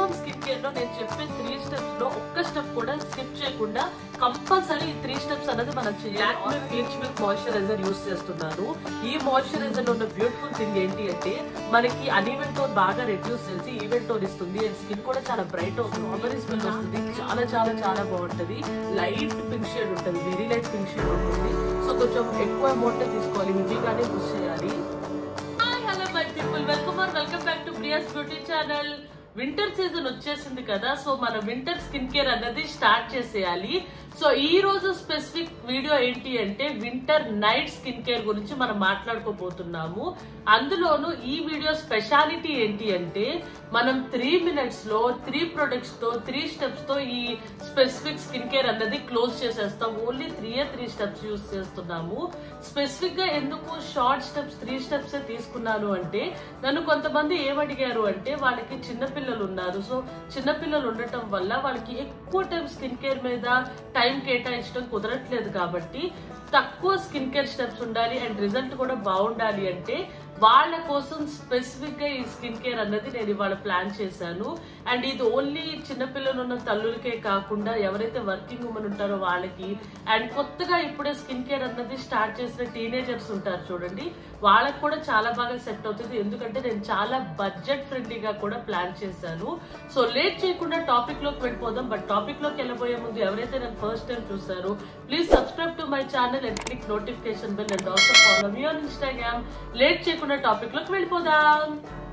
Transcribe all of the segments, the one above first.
minimum skin care లో నేను చెప్పే త్రీ స్టెప్స్ లో ఒక్క స్టెప్ కూడా స్కిప్ చేయకుండా కంపల్సరీ ఈ త్రీ స్టెప్స్ అనేది మనం చేయాలి పీచ్ మిల్క్ మాయిశ్చరైజర్ యూస్ చేస్తున్నాను ఈ మాయిశ్చరైజర్ లో ఉన్న బ్యూటిఫుల్ థింగ్ ఏంటి అంటే మనకి అన్ఈవెన్ టోన్ బాగా రెడ్యూస్ చేసి ఈవెన్ టోన్ ఇస్తుంది అండ్ స్కిన్ కూడా చాలా బ్రైట్ అవుతుంది స్ట్రాబెరీ స్మెల్ వస్తుంది చాలా చాలా చాలా బాగుంటది లైట్ పింక్ షేడ్ ఉంటుంది వెరీ లైట్ పింక్ షేడ్ ఉంటుంది సో కొంచెం ఎక్కువ అమౌంట్ తీసుకోవాలి హెవీగానే యూస్ చేయాలి hi hello my people welcome are welcome back to Priya's beauty channel winter season వచ్చేసింది కదా సో మన వింటర్ స్కిన్ కేర్ అనేది స్టార్ట్ చేసేయాలి సో ఈ రోజు స్పెసిఫిక్ వీడియో ఏంటి అంటే వింటర్ నైట్ స్కిన్ కేర్ గురించి మనం మాట్లాడుకోబోతున్నాము అందులోను ఈ వీడియో స్పెషాలిటీ ఏంటి అంటే మనం త్రీ మినిట్స్ లో త్రీ ప్రొడక్ట్స్ తో త్రీ స్టెప్స్ తో ఈ స్పెసిఫిక్ స్కిన్ కేర్ అన్నది క్లోజ్ చేసేస్తాం only three three steps use చేస్తున్నాము స్పెసిఫిక్ గా ఎందుకు షార్ట్ స్టెప్స్ త్రీ స్టెప్స్ తీసుకున్నాను అంటే నన్ను కొంతమంది ఏమడిగారు అంటే వాళ్ళకి చిన్నపిల్లలు ఉన్నారు సో చిన్నపిల్లలు ఉండటం వల్ల వాళ్ళకి ఎక్కువ టైం స్కిన్ కేర్ మీద టైం కేటాయించడం కుదరట్లేదు కాబట్టి తక్కువ స్కిన్ కేర్ స్టెప్స్ ఉండాలి అండ్ రిజల్ట్ కూడా బాగుండాలి అంటే వాళ్ళ కోసం స్పెసిఫిక్ గా ఈ స్కిన్ కేర్ అన్నది నేను ఇవాళ ప్లాన్ చేశాను అండ్ ఇది ఓన్లీ చిన్నపిల్లలు ఉన్న తల్లులకే కాకుండా ఎవరైతే వర్కింగ్ ఉమెన్ ఉంటారో వాళ్ళకి అండ్ కొత్తగా ఇప్పుడే స్కిన్ కేర్ అన్నది స్టార్ట్ చేసిన టీనేజర్స్ ఉంటారు చూడండి వాళ్ళకి కూడా చాలా బాగా సెట్ అవుతుంది ఎందుకంటే నేను చాలా బడ్జెట్ ఫ్రెండ్లీగా కూడా ప్లాన్ చేశాను సో లేట్ చేయకుండా టాపిక్ లోకి వెళ్ళిపోదాం బట్ టాపిక్ లోకి వెళ్ళబోయే ముందు ఎవరైతే నేను ఫస్ట్ టైం చూసారో please subscribe to my channel and click notification bell and also follow me on Instagram late చేయకుండా టాపిక్ లోకి వెళ్ళిపోదాం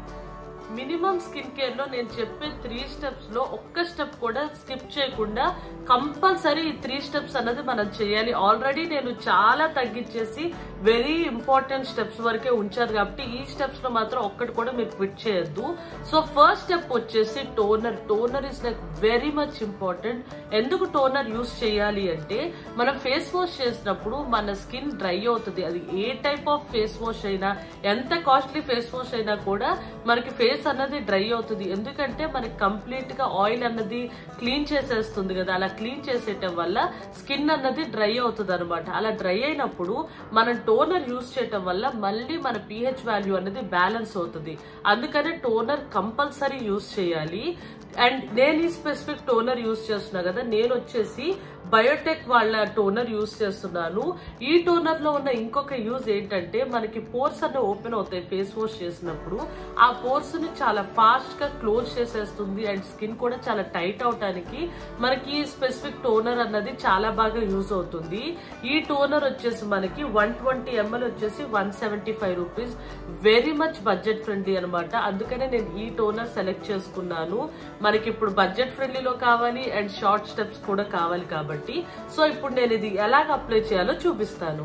మినిమం స్కిన్ కేర్ లో నేను చెప్పే త్రీ స్టెప్స్ లో ఒక్క స్టెప్ కూడా స్కిప్ చేయకుండా కంపల్సరీ ఈ త్రీ స్టెప్స్ అన్నది మనం చేయాలి ఆల్రెడీ నేను చాలా తగ్గించేసి వెరీ ఇంపార్టెంట్ స్టెప్స్ వరకే ఉంచారు కాబట్టి ఈ స్టెప్స్ లో మాత్రం ఒక్కటి కూడా మీరు క్విట్ చేయొద్దు సో ఫస్ట్ స్టెప్ వచ్చేసి toner toner is like very much important ఎందుకు టోనర్ యూస్ చేయాలి అంటే మనం ఫేస్ వాష్ చేసినప్పుడు మన స్కిన్ డ్రై అవుతుంది అది a type of face wash అయినా ఎంత కాస్ట్లీ ఫేస్ వాష్ అయినా కూడా మనకి ఫేస్ అన్నది డ్రై అవుతుంది ఎందుకంటే మనకి కంప్లీట్ గా ఆయిల్ అన్నది క్లీన్ చేసేస్తుంది కదా అలా క్లీన్ చేసేయటం వల్ల స్కిన్ అన్నది డ్రై అవుతుంది అనమాట అలా డ్రై అయినప్పుడు మనం టోనర్ యూస్ చేయటం వల్ల మళ్ళీ మన పిహెచ్ వాల్యూ అనేది బ్యాలెన్స్ అవుతుంది అందుకనే టోనర్ కంపల్సరీ యూస్ చేయాలి అండ్ నేను ఈ స్పెసిఫిక్ టోనర్ యూస్ చేస్తున్నా కదా నేను వచ్చేసి బయోటెక్ వాళ్ళ టోనర్ యూస్ చేస్తున్నాను ఈ టోనర్ లో ఉన్న ఇంకొక యూజ్ ఏంటంటే మనకి పోర్స్ అన్న ఓపెన్ అవుతాయి ఫేస్ వాష్ చేసినప్పుడు ఆ పోర్స్ ని చాలా ఫాస్ట్ గా క్లోజ్ చేసేస్తుంది అండ్ స్కిన్ కూడా చాలా టైట్ అవటానికి మనకి స్పెసిఫిక్ టోనర్ అన్నది చాలా బాగా యూజ్ అవుతుంది ఈ టోనర్ వచ్చేసి మనకి వన్ ట్వంటీ ఎంఎల్ వచ్చేసి one seventy five rupees very much budget friendly అనమాట అందుకనే నేను ఈ టోనర్ సెలెక్ట్ చేసుకున్నాను మనకి ఇప్పుడు బడ్జెట్ ఫ్రెండ్లీలో కావాలి అండ్ షార్ట్ స్టెప్స్ కూడా కావాలి కాబట్టి సో ఇప్పుడు నేను ఇది ఎలాగ అప్లై చేయాలో చూపిస్తాను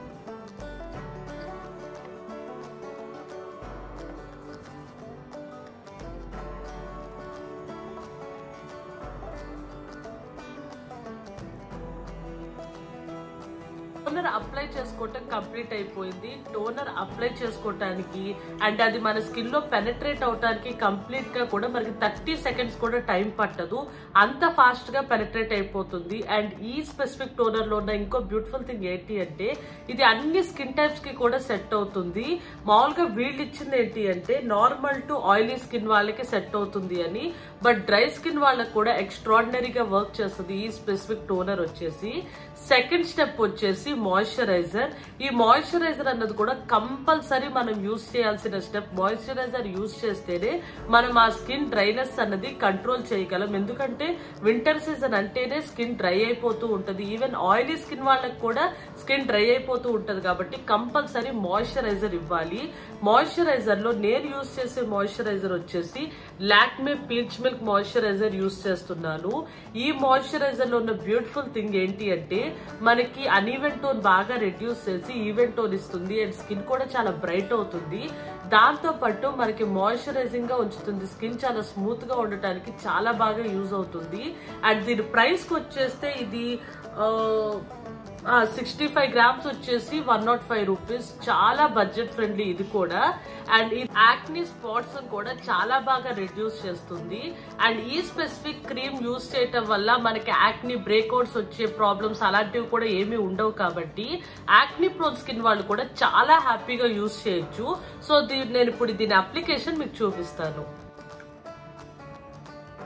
టోనర్ అప్లై చేసుకోవటం కంప్లీట్ అయిపోయింది టోనర్ అప్లై చేసుకోవటానికి అండ్ అది మన స్కిన్ లో పెనట్రేట్ అవటానికి కంప్లీట్ గా కూడా మనకి థర్టీ సెకండ్స్ కూడా టైం పట్టదు అంత ఫాస్ట్ గా పెనట్రేట్ అయిపోతుంది అండ్ ఈ స్పెసిఫిక్ టోనర్ లో ఉన్న ఇంకో బ్యూటిఫుల్ థింగ్ ఏంటి అంటే ఇది అన్ని స్కిన్ టైప్స్ కి కూడా సెట్ అవుతుంది మామూలుగా వీళ్ళు ఇచ్చింది ఏంటి అంటే నార్మల్ టు ఆయిలీ స్కిన్ వాళ్ళకి సెట్ అవుతుంది అని బట్ డ్రై స్కిన్ వాళ్ళకి కూడా ఎక్స్ట్రాడినరీగా వర్క్ చేస్తుంది ఈ స్పెసిఫిక్ టోనర్ వచ్చేసి సెకండ్ స్టెప్ వచ్చేసి మాయిశ్చరైజర్ ఈ మాయిశ్చరైజర్ అన్నది కూడా కంపల్సరీ మనం యూస్ చేయాల్సిన స్టెప్ మాయిశ్చరైజర్ యూస్ చేస్తేనే మనం ఆ స్కిన్ డ్రైనెస్ అన్నది కంట్రోల్ చేయగలం ఎందుకంటే వింటర్ సీజన్ అంటేనే స్కిన్ డ్రై అయిపోతూ ఉంటుంది ఈవెన్ ఆయిలీ స్కిన్ వాళ్ళకి కూడా స్కిన్ డ్రై అయిపోతూ ఉంటుంది కాబట్టి కంపల్సరీ మాయిశ్చరైజర్ ఇవ్వాలి మాయిశ్చరైజర్ లో నేను యూస్ చేసే మాయిశ్చరైజర్ వచ్చేసి Lakme peach milk moisturiser use చేస్తున్నాను ఈ మాయిశ్చరైజర్ లో ఉన్న బ్యూటిఫుల్ థింగ్ ఏంటి అంటే మనకి అన్ఈవెన్ టోన్ బాగా రెడ్యూస్ చేసి ఈవెన్ టోన్ ఇస్తుంది అండ్ స్కిన్ కూడా చాలా బ్రైట్ అవుతుంది దాంతో పాటు మనకి మాయిశ్చరైజింగ్ గా ఉంచుతుంది స్కిన్ చాలా స్మూత్ గా ఉండటానికి చాలా బాగా యూజ్ అవుతుంది అండ్ దీని ప్రైస్ కి వచ్చేస్తే ఇది సిక్స్టీ ఫైవ్ గ్రామ్స్ వచ్చేసి వన్ నాట్ ఫైవ్ రూపీస్ చాలా బడ్జెట్ ఫ్రెండ్లీ ఇది కూడా అండ్ ఈ యాక్ని స్పాట్స్ కూడా చాలా బాగా రిడ్యూస్ చేస్తుంది అండ్ ఈ స్పెసిఫిక్ క్రీమ్ యూస్ చేయటం వల్ల మనకి యాక్ని బ్రేక్అవుట్స్ వచ్చే ప్రాబ్లమ్స్ అలాంటివి కూడా ఏమీ ఉండవు కాబట్టి యాక్ని ప్రోన్ స్కిన్ వాళ్ళు కూడా చాలా హ్యాపీగా యూస్ చేయొచ్చు సో దీ నేను ఇప్పుడు దీని అప్లికేషన్ మీకు చూపిస్తాను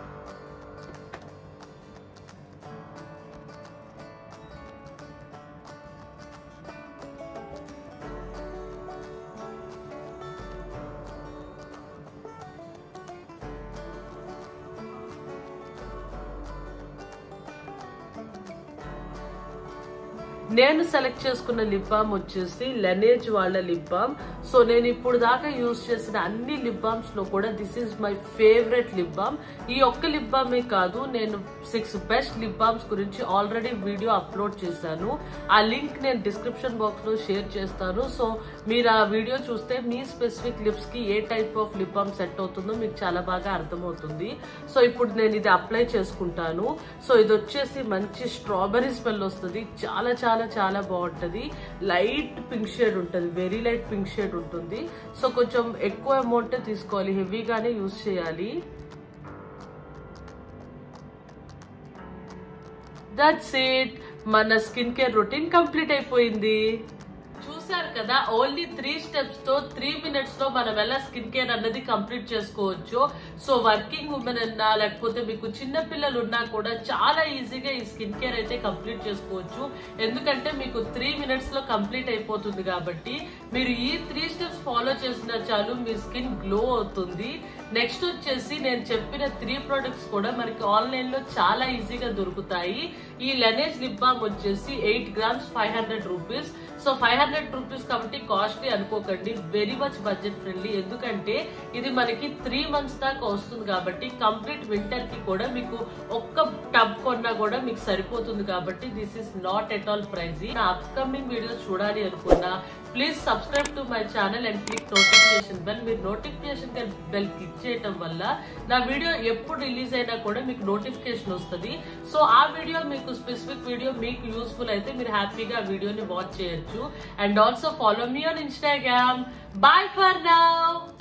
నేను సెలెక్ట్ చేసుకున్న లిప్ బామ్ వచ్చేసి లెనేజ్ వాళ్ళ లిప్ బామ్ సో నేను ఇప్పుడు దాకా యూజ్ చేసిన అన్ని లిప్ బామ్స్ లో కూడా this is my favourite lip balm ఈ ఒక్క లిప్ బామే కాదు నేను సిక్స్ బెస్ట్ లిప్ బామ్స్ గురించి ఆల్రెడీ వీడియో అప్లోడ్ చేశాను ఆ లింక్ నేను డిస్క్రిప్షన్ బాక్స్ లో షేర్ చేస్తాను సో మీరు ఆ వీడియో చూస్తే మీ స్పెసిఫిక్ లిప్స్ కి ఏ type of lip balm set అవుతుందో మీకు చాలా బాగా అర్థమవుతుంది సో ఇప్పుడు నేను ఇది అప్లై చేసుకుంటాను సో ఇది వచ్చేసి మంచి స్ట్రాబెరీ స్మెల్ వస్తుంది చాలా చాలా చాలా బాగుంటది లైట్ పింక్ షేడ్ ఉంటుంది వెరీ లైట్ పింక్ షేడ్ ఉంటుంది సో కొంచెం ఎక్కువ అమౌంట్ తీసుకోవాలి హెవీగానే యూజ్ చేయాలి దట్స్ ఇట్ మన స్కిన్ కేర్ రొటీన్ కంప్లీట్ అయిపోయింది చూసారు కదా ఓన్లీ త్రీ స్టెప్స్ తో త్రీ మినిట్స్ లో మనం ఎలా స్కిన్ కేర్ అన్నది కంప్లీట్ చేసుకోవచ్చు సో వర్కింగ్ ఉమెన్ అన్నా లేకపోతే మీకు చిన్న పిల్లలు ఉన్నా కూడా చాలా ఈజీగా ఈ స్కిన్ కేర్ అయితే కంప్లీట్ చేసుకోవచ్చు ఎందుకంటే మీకు త్రీ మినిట్స్ లో కంప్లీట్ అయిపోతుంది కాబట్టి మీరు ఈ త్రీ స్టెప్స్ ఫాలో చేసినా చాలు మీ స్కిన్ గ్లో అవుతుంది నెక్స్ట్ వచ్చేసి నేను చెప్పిన త్రీ ప్రొడక్ట్స్ కూడా మనకి ఆన్లైన్ లో చాలా ఈజీగా దొరుకుతాయి ఈ లెనేజ్ లిప్ బామ్ వచ్చేసి eight grams five hundred rupees so five hundred rupees కాబట్టి కాస్ట్లీ అనుకోకండి వెరీ మచ్ బడ్జెట్ ఫ్రెండ్లీ ఎందుకంటే ఇది మనకి త్రీ మంత్స్ దాకా వస్తుంది కాబట్టి కంప్లీట్ వింటర్ కి కూడా మీకు ఒక్క టబ్ కొన్నా కూడా మీకు సరిపోతుంది కాబట్టి this is not at all price నా అప్కమింగ్ వీడియోస్ చూడాలి అనుకున్నా please subscribe to my channel and click notification bell మీరు నోటిఫికేషన్ బెల్ క్లిక్ చేయటం వల్ల నా వీడియో ఎప్పుడు రిలీజ్ అయినా కూడా మీకు నోటిఫికేషన్ వస్తుంది సో ఆ వీడియో మీకు స్పెసిఫిక్ వీడియో మీకు యూస్ఫుల్ అయితే మీరు హ్యాపీగా ఆ వీడియోని వాచ్ చేయొచ్చు and also follow me on Instagram bye for now